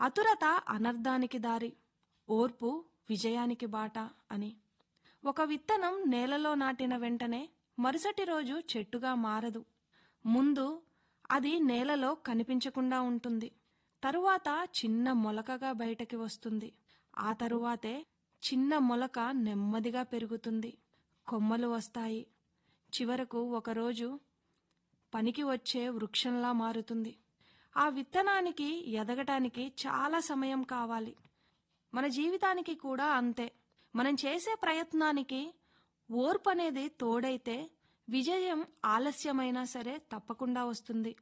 అతురత అనర్థానికి దారి ఓర్పు విజయానికి బాట అని ఒక విత్తనం నేలలో నాటిన వెంటనే మరుసటి రోజు చెట్టుగా మారదు ముందు అది నేలలో కనిపించకుండా ఉంటుంది తరువాత చిన్న మొలకగా బయటకి వస్తుంది ఆ తరువాతే చిన్న మొలక నెమ్మదిగా పెరుగుతుంది కొమ్మలు వస్తాయి చివరకు ఒకరోజు పనికి వచ్చే వృక్షంలా మారుతుంది ఆ విత్తనానికి ఎదగటానికి చాలా సమయం కావాలి మన జీవితానికి కూడా అంతే మనం చేసే ప్రయత్నానికి ఓర్పు అనేది తోడైతే విజయం ఆలస్యమైనా సరే తప్పకుండా వస్తుంది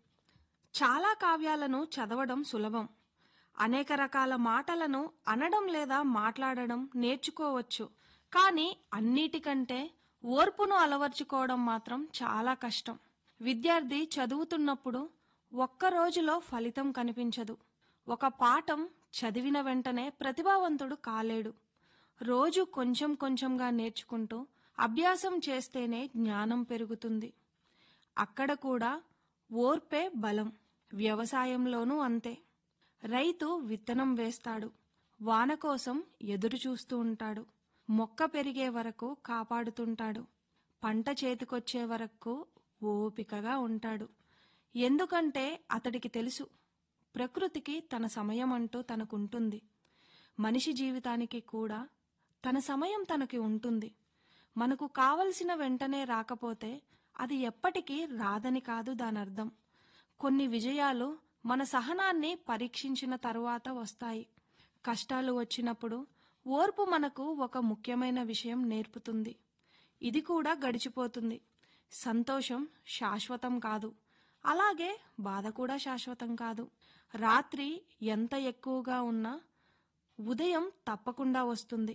చాలా కావ్యాలను చదవడం సులభం అనేక రకాల మాటలను అనడం లేదా మాట్లాడడం నేర్చుకోవచ్చు కానీ అన్నిటికంటే ఓర్పును అలవర్చుకోవడం మాత్రం చాలా కష్టం విద్యార్థి చదువుతున్నప్పుడు ఒక్క రోజులో ఫలితం కనిపించదు ఒక పాఠం చదివిన వెంటనే ప్రతిభావంతుడు కాలేడు రోజు కొంచెం కొంచెంగా నేర్చుకుంటూ అభ్యాసం చేస్తేనే జ్ఞానం పెరుగుతుంది అక్కడ కూడా ఓర్పే బలం వ్యవసాయంలోనూ అంతే రైతు విత్తనం వేస్తాడు వాన కోసం ఎదురు చూస్తూ ఉంటాడు మొక్క పెరిగే వరకు కాపాడుతుంటాడు పంట చేతికొచ్చే వరకు ఓపికగా ఉంటాడు ఎందుకంటే అతడికి తెలుసు ప్రకృతికి తన సమయం అంటూ తనకుంటుంది మనిషి జీవితానికి కూడా తన సమయం తనకి ఉంటుంది మనకు కావలసిన వెంటనే రాకపోతే అది ఎప్పటికీ రాదని కాదు దానర్థం కొన్ని విజయాలు మన సహనాన్ని పరీక్షించిన తరువాత వస్తాయి కష్టాలు వచ్చినప్పుడు ఓర్పు మనకు ఒక ముఖ్యమైన విషయం నేర్పుతుంది ఇది కూడా గడిచిపోతుంది సంతోషం శాశ్వతం కాదు అలాగే బాధ కూడా శాశ్వతం కాదు రాత్రి ఎంత ఎక్కువగా ఉన్నా ఉదయం తప్పకుండా వస్తుంది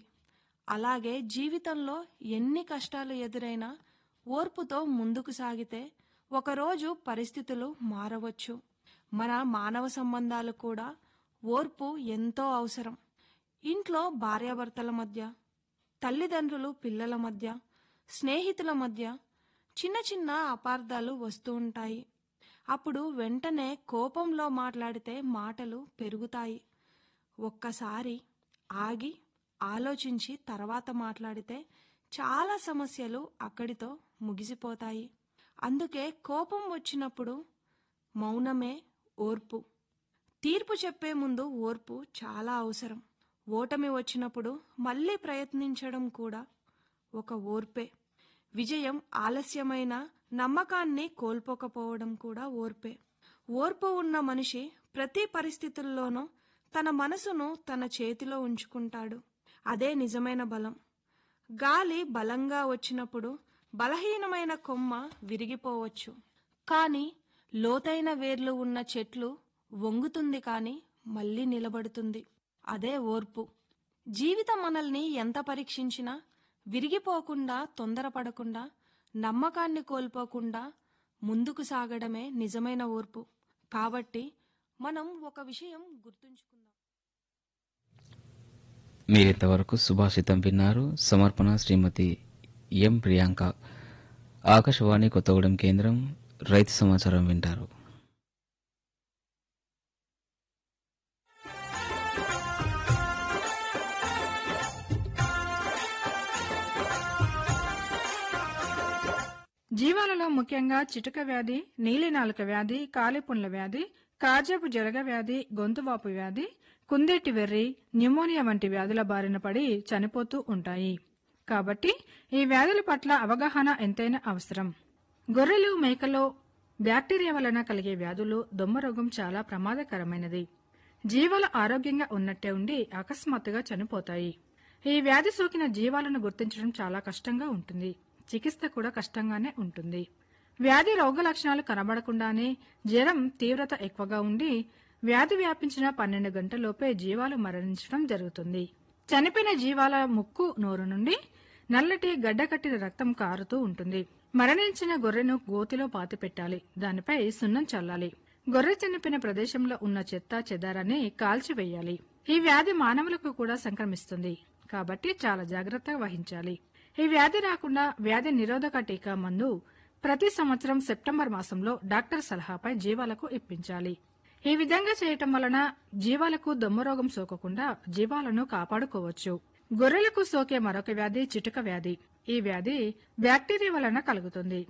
అలాగే జీవితంలో ఎన్ని కష్టాలు ఎదురైనా ఓర్పుతో ముందుకు సాగితే ఒకరోజు పరిస్థితులు మారవచ్చు మన మానవ సంబంధాలు కూడా ఓర్పు ఎంతో అవసరం ఇంట్లో భార్యాభర్తల మధ్య తల్లిదండ్రులు పిల్లల మధ్య స్నేహితుల మధ్య చిన్న చిన్న అపార్థాలు వస్తూ ఉంటాయి అప్పుడు వెంటనే కోపంలో మాట్లాడితే మాటలు పెరుగుతాయి ఒక్కసారి ఆగి ఆలోచించి తర్వాత మాట్లాడితే చాలా సమస్యలు అక్కడితో ముగిసిపోతాయి అందుకే కోపం వచ్చినప్పుడు మౌనమే ఓర్పు తీర్పు చెప్పే ముందు ఓర్పు చాలా అవసరం ఓటమి వచ్చినప్పుడు మళ్ళీ ప్రయత్నించడం కూడా ఒక ఓర్పే విజయం ఆలస్యమైన నమ్మకాన్ని కోల్పోకపోవడం కూడా ఓర్పే ఓర్పు ఉన్న మనిషి ప్రతి పరిస్థితుల్లోనూ తన మనసును తన చేతిలో ఉంచుకుంటాడు అదే నిజమైన బలం గాలి బలంగా వచ్చినప్పుడు బలహీనమైన కొమ్మ విరిగిపోవచ్చు కానీ లోతైన వేర్లు ఉన్న చెట్లు వంగుతుంది కానీ మళ్ళీ నిలబడుతుంది అదే ఓర్పు జీవితం మనల్ని ఎంత పరీక్షించినా విరిగిపోకుండా తొందరపడకుండా నమ్మకాన్ని కోల్పోకుండా ముందుకు సాగడమే నిజమైన ఓర్పు కాబట్టి మనం ఒక విషయం గుర్తుంచుకుందాం మీరింతవరకు సుభాషితం విన్నారు సమర్పణ శ్రీమతి ఎం ప్రియాంక ఆకాశవాణి కొత్తగూడెం కేంద్రం రైతు సమాచారం వింటారు జీవాలలో ముఖ్యంగా చిటుక వ్యాధి నీలినాలుక వ్యాధి కాలిపుండ్ల వ్యాధి కాజపు జరగ వ్యాధి గొంతువాపు వ్యాధి కుందేటి వెర్రి న్యూమోనియా వంటి వ్యాధుల బారిన పడి చనిపోతూ ఉంటాయి కాబట్టి ఈ వ్యాధుల పట్ల అవగాహన ఎంతైనా అవసరం గొర్రెలు మేకలో బ్యాక్టీరియా వలన కలిగే వ్యాధులు దొమ్మరోగం చాలా ప్రమాదకరమైనది జీవాలు ఆరోగ్యంగా ఉన్నట్టే ఉండి అకస్మాత్తుగా చనిపోతాయి ఈ వ్యాధి సోకిన జీవాలను గుర్తించడం చాలా కష్టంగా ఉంటుంది చికిత్స కూడా కష్టంగానే ఉంటుంది వ్యాధి రోగ లక్షణాలు కనబడకుండానే జ్వరం తీవ్రత ఎక్కువగా ఉండి వ్యాధి వ్యాపించిన పన్నెండు గంటలలోపే జీవాలు మరణించడం జరుగుతుంది చనిపోయిన జీవాల ముక్కు నోరు నుండి నల్లటి గడ్డకట్టిన రక్తం కారుతూ ఉంటుంది మరణించిన గొర్రెను గోతిలో పాతిపెట్టాలి దానిపై సున్నం చల్లాలి గొర్రె చనిపోయిన ప్రదేశంలో ఉన్న చెత్త చెదారాన్ని కాల్చివేయాలి ఈ వ్యాధి మానవులకు కూడా సంక్రమిస్తుంది కాబట్టి చాలా జాగ్రత్తగా వహించాలి ఈ వ్యాధి రాకుండా వ్యాధి నిరోధక టీకా మందు ప్రతి సంవత్సరం సెప్టెంబర్ మాసంలో డాక్టర్ సలహాపై జీవాలకు ఇప్పించాలి ఈ విధంగా చేయటం వలన జీవాలకు దొమ్మరోగం సోకకుండా జీవాలను కాపాడుకోవచ్చు గొర్రెలకు సోకే మరొక వ్యాధి చిటుక వ్యాధి ఈ వ్యాధి బ్యాక్టీరియా వలన కలుగుతుంది